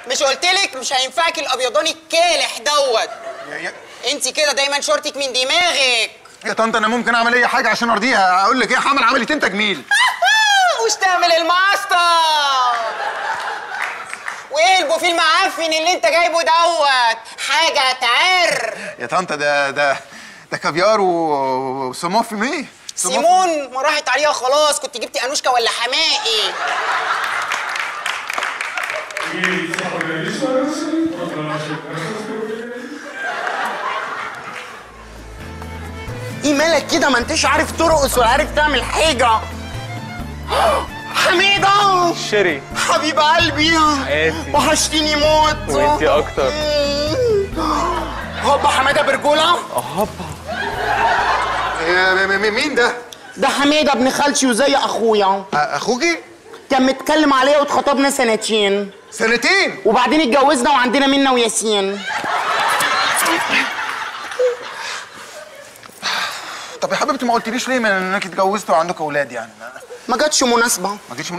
مش قلتلك مش هينفعك الابيضاني الكالح دوت يا, يا, انت كده دايما شورتك من دماغك يا طنط انا ممكن اعمل اي حاجه عشان ارضيها اقول لك ايه حمل عملتين تجميل وش تعمل الماستر وايه البوفيه المعفن اللي انت جايبه دوت حاجه هتعر يا طنط ده ده ده كافيار و- وسمون فيميه سيمون ما راحت عليها خلاص كنت جبتي انوشكا ولا حماقي ايه مالك كده ما انتش عارف ترقص ولا عارف تعمل حاجه حميده شيري حبيب قلبي حياتي. وحشتيني موت وانتي اكتر هوبا حماده برجوله يا م- م- مين ده ده حماده ابن خالتي وزي اخويا أ- اخوكي كان متكلم عليا واتخطبنا سنتين سنتين وبعدين اتجوزنا وعندنا منة وياسين طب يا حبيبتي ما قلتليش ليه من انك اتجوزت وعندك اولاد يعني ما ما جاتش مناسبه ما جيتش من...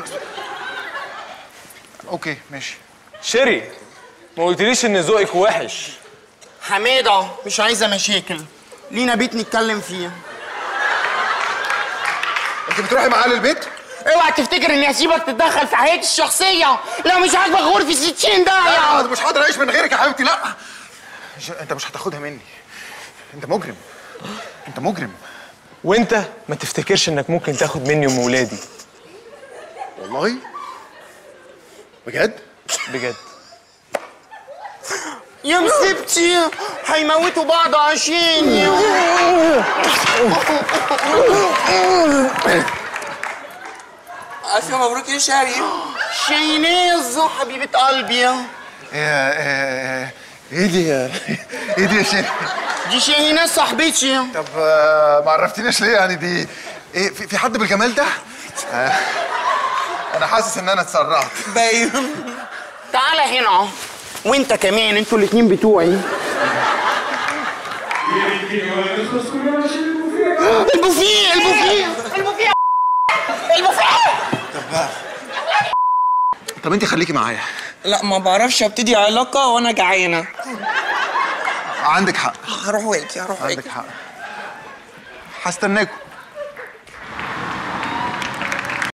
اوكي ماشي شيري ما قلتليش ان ذوقك وحش حماده مش عايزه مشاكل لينا بيت نتكلم فيه انت بتروحي معاه للبيت اوعى تفتكر اني هسيبك تتدخل في حياتي الشخصيه لو مش عاجبك غرفه 60 لا داهيه أنا مش هقدر اعيش من غيرك يا حبيبتي لا مش... انت مش هتاخدها مني انت مجرم انت مجرم وانت ما تفتكرش انك ممكن تاخد مني ام ولادي والله بجد بجد يا مصيبتي هيموتوا بعض عشاني ألف مبروك يا شاري شينيز حبيبه قلبي يا آه، ايه دي يا ايه دي يا شيخ دي شاهيناز صاحبتي طب آه، ما عرفتنيش ليه يعني دي ايه في, في حد بالجمال ده آه، انا حاسس ان انا اتسرعت باين تعالى هنا وانت كمان انتوا الاتنين بتوعي البوفيه البوفيه البوفيه البوفيه طب انت خليكي معايا لا ما بعرفش ابتدي علاقة وانا جعانة عندك حق هروح واجي هروح واجي عندك حق هستناكم